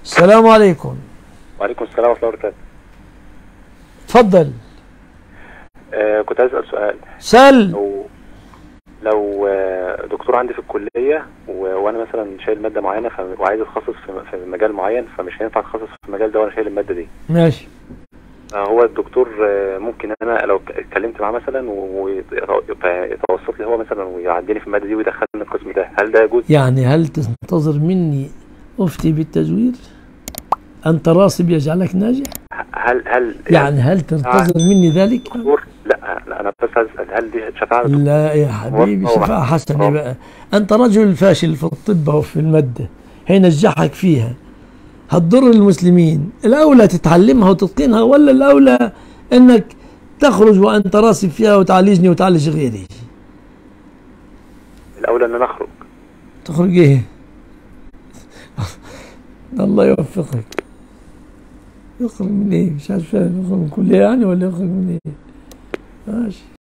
السلام عليكم وعليكم السلام ورحمه الله وبركاته تفضل آه كنت عايز اسال سؤال سل لو لو آه، دكتور عندي في الكليه و- وانا مثلا شايل ماده معينه ف- وعايز اتخصص في في مجال معين فمش هينفع اتخصص في المجال ده وانا شايل الماده دي ماشي آه، هو الدكتور آه، ممكن انا لو ك- اتكلمت معاه مثلا ويتوسط لي هو مثلا ويعديني في الماده دي ويدخلني القسم ده هل ده يجوز؟ يعني هل تنتظر مني أفتي بالتزوير أنت راسب يجعلك ناجح هل هل يعني هل تنتظر مني ذلك دكتور لا لا انا بس عايز اسال هل دي شفاعه لا يا حبيبي هو- شفاعة حسنة هو- بقى أنت رجل فاشل في الطب أو في المادة هينجحك فيها هتضر المسلمين الأولى تتعلمها وتتقنها ولا الأولى أنك تخرج وأنت راسب فيها وتعالجني وتعالج غيري الاولى ان انا اخرج تخرج إيه الله يوفقك يخرج من إيه مش عارف فاهم يخرج من كلية يعني ولا يخرج من إيه ماشي